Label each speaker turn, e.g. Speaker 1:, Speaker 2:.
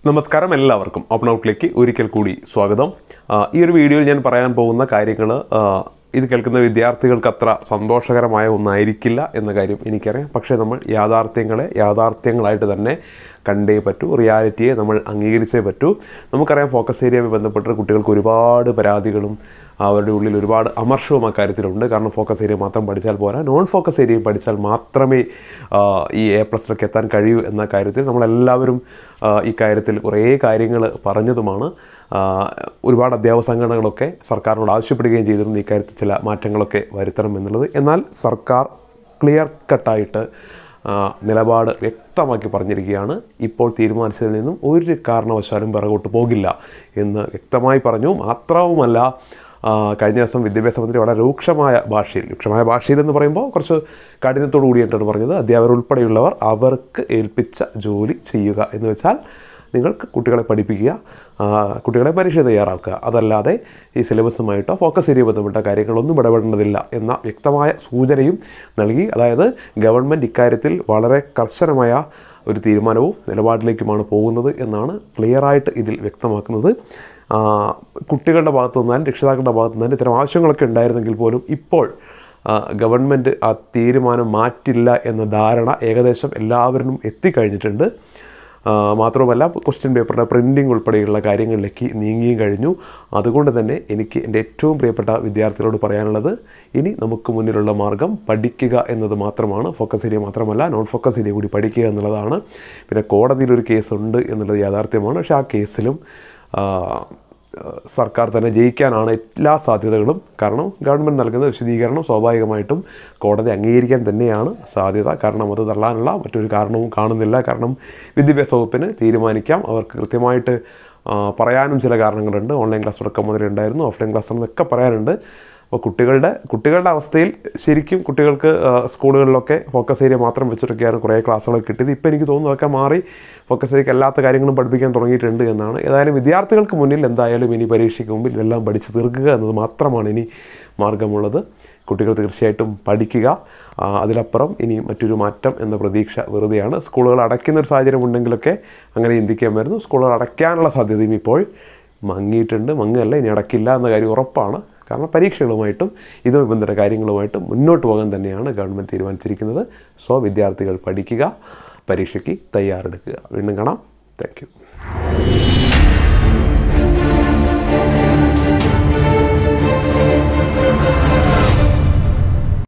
Speaker 1: നമസ്കാരം എല്ലാവർക്കും ഓപ്പൺ ഔട്ടിലേക്ക് ഒരിക്കൽ കൂടി സ്വാഗതം ആ, ഈ ഒരു വീഡിയോയിൽ ഞാൻ പറയാൻ പോകുന്ന കാര്യങ്ങൾ ഇത് കേൾക്കുന്ന വിദ്യാർത്ഥികൾക്ക് അത്ര സന്തോഷകരമായ ഒന്നായിരിക്കില്ല എന്ന കാര്യം എനിക്കറിയാം പക്ഷേ നമ്മൾ യാഥാർത്ഥ്യങ്ങളെ യാഥാർത്ഥ്യങ്ങളായിട്ട് തന്നെ കണ്ടേ പറ്റൂ റിയാലിറ്റിയെ നമ്മൾ അംഗീകരിച്ചേ പറ്റൂ നമുക്കറിയാം ഫോക്കസ് ഏരിയയുമായി ബന്ധപ്പെട്ട് കുട്ടികൾക്ക് ഒരുപാട് പരാതികളും അവരുടെ ഉള്ളിൽ ഒരുപാട് അമർഷവും അക്കാര്യത്തിലുണ്ട് കാരണം ഫോക്കസ് ഏരിയ മാത്രം പഠിച്ചാൽ പോരാ നോൺ ഫോക്കസ് ഏരിയയും പഠിച്ചാൽ മാത്രമേ ആ, ഈ എ പ്ലസിലൊക്കെ എത്താൻ കഴിയൂ എന്ന കാര്യത്തിൽ നമ്മളെല്ലാവരും ആ, ഈ കാര്യത്തിൽ കുറേ കാര്യങ്ങൾ പറഞ്ഞതുമാണ് ആ, ഒരുപാട് അധ്യാപക സംഘടനകളൊക്കെ സർക്കാരിനോട് ആവശ്യപ്പെടുകയും ചെയ്തിരുന്നു ഈ കാര്യത്തിൽ ചില മാറ്റങ്ങളൊക്കെ വരുത്തണം എന്നുള്ളത് എന്നാൽ സർക്കാർ ക്ലിയർ കട്ടായിട്ട് ആ, നിലപാട് വ്യക്തമാക്കി പറഞ്ഞിരിക്കുകയാണ് ഇപ്പോൾ തീരുമാനിച്ചതിൽ നിന്നും ഒരു കാരണവശാലും പിറകോട്ട് പോകില്ല എന്ന് വ്യക്തമായി പറഞ്ഞു മാത്രവുമല്ല ആ, കഴിഞ്ഞ ദിവസം വിദ്യാഭ്യാസ മന്ത്രി വളരെ രൂക്ഷമായ ഭാഷയിൽ രൂക്ഷമായ ഭാഷയിൽ എന്ന് പറയുമ്പോൾ കുറച്ച് കഠിനത്തോടു കൂടിയിട്ടാണ് പറഞ്ഞത് അധ്യാപകർ ഉൾപ്പെടെയുള്ളവർ അവർക്ക് ഏൽപ്പിച്ച ജോലി ചെയ്യുക എന്ന് വെച്ചാൽ നിങ്ങൾക്ക് കുട്ടികളെ പഠിപ്പിക്കുക ആ, കുട്ടികളെ പരീക്ഷ തയ്യാറാക്കുക അതല്ലാതെ ഈ സിലബസുമായിട്ടോ ഫോക്കസ് ഏരിയ ബന്ധപ്പെട്ട കാര്യങ്ങളൊന്നും ഇടപെടേണ്ടതില്ല എന്ന വ്യക്തമായ സൂചനയും നൽകി അതായത് ഗവൺമെൻറ് ഇക്കാര്യത്തിൽ വളരെ കർശനമായ ഒരു തീരുമാനവും നിലപാടിലേക്കുമാണ് പോകുന്നത് എന്നാണ് ക്ലിയറായിട്ട് ഇതിൽ വ്യക്തമാക്കുന്നത് ആ, കുട്ടികളുടെ ഭാഗത്തു നിന്നാലും രക്ഷിതാക്കളുടെ ഭാഗത്തു നിന്നാലും ഇത്തരം ആവശ്യങ്ങളൊക്കെ ഉണ്ടായിരുന്നെങ്കിൽ പോലും ഇപ്പോൾ ആ, ഗവൺമെൻറ് ആ തീരുമാനം മാറ്റില്ല എന്ന ധാരണ ഏകദേശം എല്ലാവരിലും എത്തിക്കഴിഞ്ഞിട്ടുണ്ട് ആ, മാത്രവുമല്ല ക്വസ്റ്റ്യൻ പേപ്പറിൻ്റെ പ്രിൻറ്റിംഗ് ഉൾപ്പെടെയുള്ള കാര്യങ്ങളിലേക്ക് നീങ്ങിയും കഴിഞ്ഞു അതുകൊണ്ട് തന്നെ എനിക്ക് എൻ്റെ ഏറ്റവും പ്രിയപ്പെട്ട വിദ്യാർത്ഥികളോട് പറയാനുള്ളത് ഇനി നമുക്ക് മുന്നിലുള്ള മാർഗം പഠിക്കുക എന്നത് മാത്രമാണ് ഫോക്കസ് ഏരിയ മാത്രമല്ല നോൺ ഫോക്കസ് ഏരിയ കൂടി പഠിക്കുക എന്നുള്ളതാണ് പിന്നെ കോടതിയിലൊരു കേസുണ്ട് എന്നുള്ളത് യാഥാർത്ഥ്യമാണ് പക്ഷേ ആ കേസിലും ആ, സർക്കാർ തന്നെ ജയിക്കാനാണ് എല്ലാ സാധ്യതകളും കാരണം ഗവൺമെൻറ് നൽകുന്ന വിശദീകരണം സ്വാഭാവികമായിട്ടും കോടതി അംഗീകരിക്കാൻ തന്നെയാണ് സാധ്യത കാരണം അത് തള്ളാനുള്ള മറ്റൊരു കാരണവും കാണുന്നില്ല കാരണം വിദ്യാഭ്യാസ വകുപ്പിന് തീരുമാനിക്കാം അവർക്ക് കൃത്യമായിട്ട് ആ, പറയാനും ചില കാരണങ്ങളുണ്ട് ഓൺലൈൻ ക്ലാസ് തുടക്കം മുതലേ ഉണ്ടായിരുന്നു ഓഫ്ലൈൻ ക്ലാസ് എന്നൊക്കെ പറയാനുണ്ട് അപ്പോൾ കുട്ടികളുടെ കുട്ടികളുടെ അവസ്ഥയിൽ ശരിക്കും കുട്ടികൾക്ക് ആ, സ്കൂളുകളിലൊക്കെ ഫോക്കസ് ഏരിയ മാത്രം വെച്ചിട്ടൊക്കെയാണ് കുറേ ക്ലാസ്സുകളൊക്കെ കിട്ടിയത് ഇപ്പോൾ എനിക്ക് തോന്നുന്നു അതൊക്കെ മാറി ഫോക്കസ് ഏരിയക്ക് അല്ലാത്ത കാര്യങ്ങളും പഠിപ്പിക്കാൻ തുടങ്ങിയിട്ടുണ്ട് എന്നാണ് ഏതായാലും വിദ്യാർത്ഥികൾക്ക് മുന്നിൽ എന്തായാലും ഇനി പരീക്ഷയ്ക്ക് മുമ്പിൽ ഇതെല്ലാം പഠിച്ച് തീർക്കുക എന്നത് മാത്രമാണ് ഇനി മാർഗമുള്ളത് കുട്ടികൾ തീർച്ചയായിട്ടും പഠിക്കുക ആ, അതിലപ്പുറം ഇനി മറ്റൊരു മാറ്റം എന്ന പ്രതീക്ഷ വെറുതെയാണ് സ്കൂളുകൾ അടയ്ക്കുന്ന ഒരു സാഹചര്യം ഉണ്ടെങ്കിലൊക്കെ അങ്ങനെ ചിന്തിക്കാൻ വരുന്നു സ്കൂളുകൾ അടയ്ക്കാനുള്ള സാധ്യതയും ഇപ്പോൾ മങ്ങിയിട്ടുണ്ട് മങ്ങല്ല ഇനി അടക്കില്ല എന്ന കാര്യം ഉറപ്പാണ് കാരണം പരീക്ഷകളുമായിട്ടും ഇതുമായി ബന്ധപ്പെട്ട കാര്യങ്ങളുമായിട്ടും മുന്നോട്ട് പോകാൻ തന്നെയാണ് ഗവൺമെൻറ് തീരുമാനിച്ചിരിക്കുന്നത് സോ വിദ്യാർത്ഥികൾ പഠിക്കുക പരീക്ഷയ്ക്ക് തയ്യാറെടുക്കുക വീണ്ടും കാണാം താങ്ക്